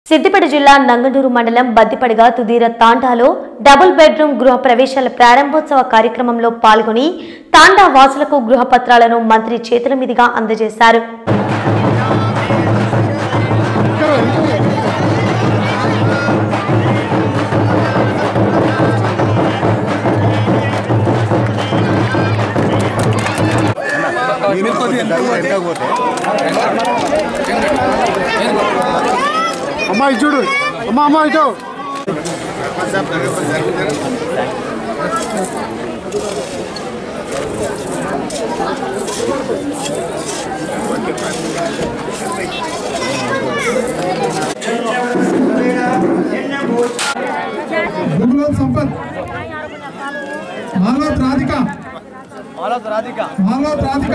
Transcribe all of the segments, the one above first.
సిద్దిపేట జిల్లా నంగనూరు మండలం బద్దిపడిగా తుదీర తాండాలో double bedroom గృహ ప్రవేశాల ప్రారంభోత్సవ కార్యక్రమంలో పాల్గొని తాండా వాసులకు గృహ పత్రాలను మంత్రి చేతుల మీదుగా అందజేశారు అమ్మా ఇటు చూడు అమ్మా అమ్మా ఇటు దుర్గులోత్ సంపత్ మాలోత్ రాధిక మాలోత్ రాధిక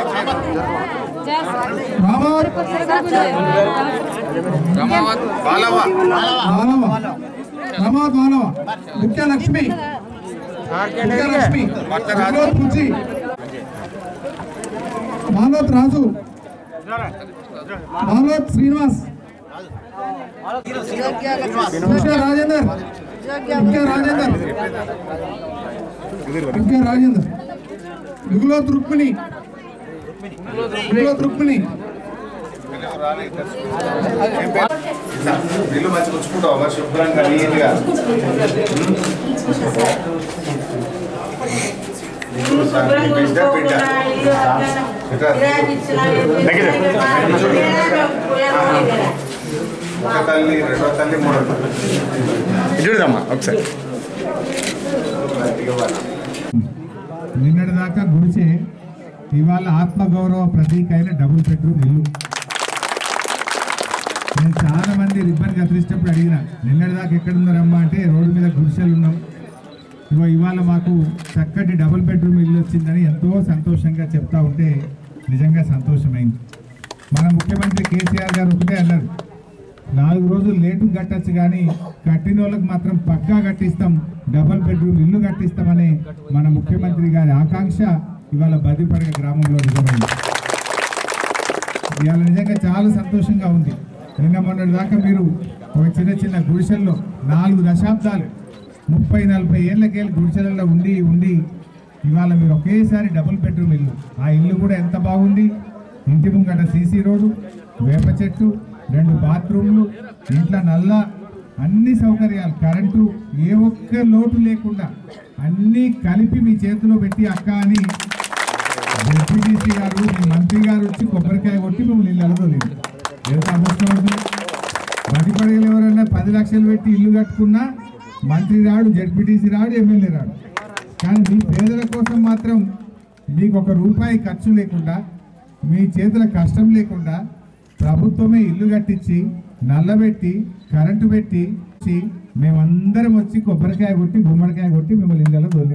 రామవత్ మాలవ రామవత్ మాలవ ముఖ్య లక్ష్మి ముఖ్య లక్ష్మి మాలోత్ పుజి మాలోత్ రాజు మాలోత్ శ్రీనివాస్ ముఖ్య రాజేందర్ ముఖ్య రాజేందర్ ముఖ్య రాజేందర్ దిగులోత్ రుక్మిణి దిగులోత్ రుక్మిణి ఇల్లు మంచిగా ఉంచుకుంటావు మరి శుభ్రంగా నీట్గా బిడ్డ బిడ్డ ఒక తల్లి రెండో తల్లి మూడో తల్లి చూడదమ్మా ఒకసారి నిన్నటి దాకా గుడిచే ఇవాళ ఆత్మగౌరవ ప్రతీక అయిన డబుల్ బెడ్రూమ్ ఇల్లు నేను చాలా మంది రిబ్బన్ కత్తిరించినప్పుడు అడిగిన నిన్నటి దాకా ఎక్కడున్నారమ్మా అంటే రోడ్డు మీద గుడిసెలు ఉన్నాం ఇగో ఇవాళ మాకు చక్కటి డబుల్ బెడ్రూమ్ ఇల్లు వచ్చిందని ఎంతో సంతోషంగా చెప్తా ఉంటే నిజంగా సంతోషమైంది మన ముఖ్యమంత్రి కేసీఆర్ గారు ఒకటే అన్నారు నాలుగు రోజులు లేటు కట్టచ్చు కానీ కట్టిన వాళ్ళకి మాత్రం పక్కా కట్టిస్తాం డబల్ బెడ్రూమ్ ఇల్లు కట్టిస్తామని మన ముఖ్యమంత్రి గారి ఆకాంక్ష ఇవాళ బదిపడగ గ్రామంలో నిజమైంది ఇవాళ నిజంగా చాలా సంతోషంగా ఉంది నిన్న మొన్నటి దాకా మీరు ఒక చిన్న చిన్న గుడిసెల్లో నాలుగు దశాబ్దాలు ముప్పై నలభై ఏళ్ళకేళ్ళ గుడిసెలలో ఉండి ఉండి ఇవాళ మీరు ఒకేసారి డబుల్ బెడ్రూమ్ ఇల్లు ఆ ఇల్లు కూడా ఎంత బాగుంది ఇంటి ముంగట సీసీ రోడ్డు వేప చెట్టు రెండు బాత్రూమ్లు ఇంట్లో నల్ల అన్ని సౌకర్యాలు కరెంటు ఏ ఒక్క లోటు లేకుండా అన్నీ కలిపి మీ చేతిలో పెట్టి అక్క అని జడ్పీటీసీ గారు మీ మంత్రి గారు వచ్చి కొబ్బరికాయ కొట్టి మిమ్మల్ని ఇల్లు అలగలేదు ఎంత అదృష్టం అవుతుంది బతిపడగలు ఎవరైనా పది లక్షలు పెట్టి ఇల్లు కట్టుకున్నా మంత్రి రాడు జడ్పీటీసీ రాడు ఎమ్మెల్యే రాడు కానీ మీ పేదల కోసం మాత్రం మీకు ఒక రూపాయి ఖర్చు లేకుండా మీ చేతుల కష్టం లేకుండా ప్రభుత్వమే ఇల్లు కట్టించి నల్లబెట్టి కరెంటు పెట్టి ఇచ్చి మేమందరం వచ్చి కొబ్బరికాయ కొట్టి గుమ్మడికాయ కొట్టి మిమ్మల్ని ఇళ్ళలో దొల్లాం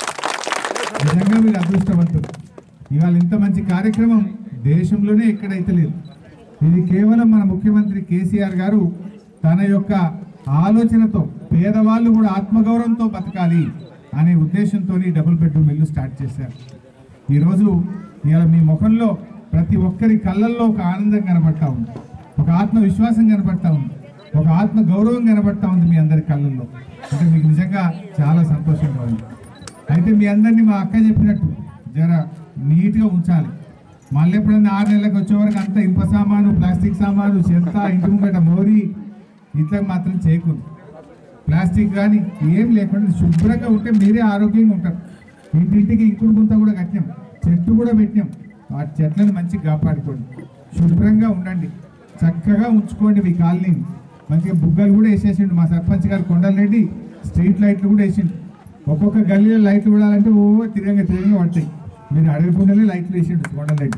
నిజంగా మీరు అదృష్టవంతులు ఇవాళ ఇంత మంచి కార్యక్రమం దేశంలోనే ఎక్కడైతే లేదు ఇది కేవలం మన ముఖ్యమంత్రి కేసీఆర్ గారు తన యొక్క ఆలోచనతో పేదవాళ్ళు కూడా ఆత్మగౌరవంతో బతకాలి అనే ఉద్దేశంతో డబుల్ బెడ్రూమ్ ఇల్లు స్టార్ట్ చేశారు ఈరోజు ఇవాళ మీ ముఖంలో ప్రతి ఒక్కరి కళ్ళల్లో ఒక ఆనందం కనబడతా ఉంది ఒక ఆత్మవిశ్వాసం కనబడతా ఉంది ఒక ఆత్మ గౌరవం కనబడతా ఉంది మీ అందరి కళ్ళల్లో అంటే మీకు నిజంగా చాలా సంతోషంగా ఉంది అయితే మీ అందరినీ మా అక్క చెప్పినట్టు జర నీట్గా ఉంచాలి మళ్ళీ ఎప్పుడైనా ఆరు నెలలకు వచ్చే వరకు అంత ఇనుప సామాను ప్లాస్టిక్ సామాను చెత్త ఇంటి ముంగట మోరి ఇట్లా మాత్రం చేయకూడదు ప్లాస్టిక్ కానీ ఏం లేకుండా శుభ్రంగా ఉంటే మీరే ఆరోగ్యంగా ఉంటారు ఇంటింటికి ఇంకుడు గుంత కూడా కట్టినాం చెట్టు కూడా పెట్టినాం ఆ చెట్లను మంచిగా కాపాడుకోండి శుభ్రంగా ఉండండి చక్కగా ఉంచుకోండి మీ కాలనీని మంచిగా బుగ్గలు కూడా వేసేసిండు మా సర్పంచ్ గారు కొండలరెడ్డి స్ట్రీట్ లైట్లు కూడా వేసిండు ఒక్కొక్క గల్లీలో లైట్లు విడాలంటే ఓ తిరగంగా తిరగంగా పడతాయి మీరు అడగకుండానే లైట్లు వేసిండు కొండలరెడ్డి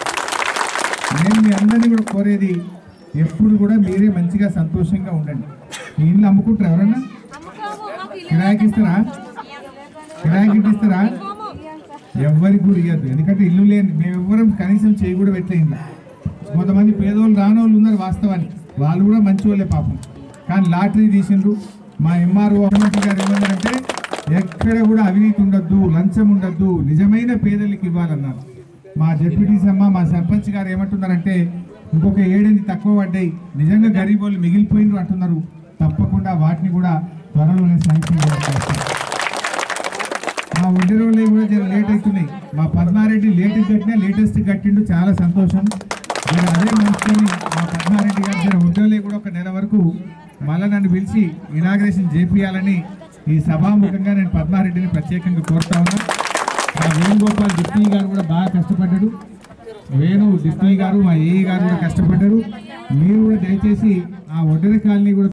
నేను మీ అందరినీ కూడా కోరేది ఎప్పుడు కూడా మీరే మంచిగా సంతోషంగా ఉండండి మీ ఇల్లు అమ్ముకుంటారా ఎవరన్నా కిరాయికి ఇస్తారా కిరాయికి ఇస్తారా ఎవరికి కూడా ఇవ్వద్దు ఎందుకంటే ఇల్లు లేని మేము ఎవ్వరం కనీసం చేయి కూడా పెట్టలేదు కొంతమంది పేదోళ్ళు రానోళ్ళు ఉన్నారు వాస్తవానికి వాళ్ళు కూడా మంచి వాళ్ళే పాపం కానీ లాటరీ తీసిండ్రు మా ఎంఆర్ఓ మంత్రి గారు ఏమన్నారంటే ఎక్కడ కూడా అవినీతి ఉండొద్దు లంచం ఉండొద్దు నిజమైన పేదలకు ఇవ్వాలన్నారు మా జడ్పీటీసీ అమ్మ మా సర్పంచ్ గారు ఏమంటున్నారంటే ఇంకొక ఏడెనిమిది తక్కువ పడ్డాయి నిజంగా గరీబ్ వాళ్ళు మిగిలిపోయినారు అంటున్నారు తప్పకుండా వాటిని కూడా త్వరలోనే శాంక్షన్ చేస్తాం మా ఒడ్డు రోజులు కూడా జర లేట్ అవుతున్నాయి మా పద్మారెడ్డి లేటెస్ట్ కట్టినా లేటెస్ట్ కట్టిండు చాలా సంతోషం మరి అదే మనసుకొని మా పద్మారెడ్డి గారు జర ఒడ్డోలే కూడా ఒక నెల వరకు మళ్ళీ నన్ను పిలిచి ఇనాగ్రేషన్ చేపియాలని ఈ సభాముఖంగా నేను పద్మారెడ్డిని ప్రత్యేకంగా కోరుతా ఉన్నా మా వేణుగోపాల్ డిప్టీ గారు కూడా బాగా కష్టపడ్డాడు వేణు డిప్టీ గారు మా ఏఈ గారు కూడా కష్టపడ్డారు మీరు కూడా దయచేసి ఆ ఒడ్డెర కాలనీ కూడా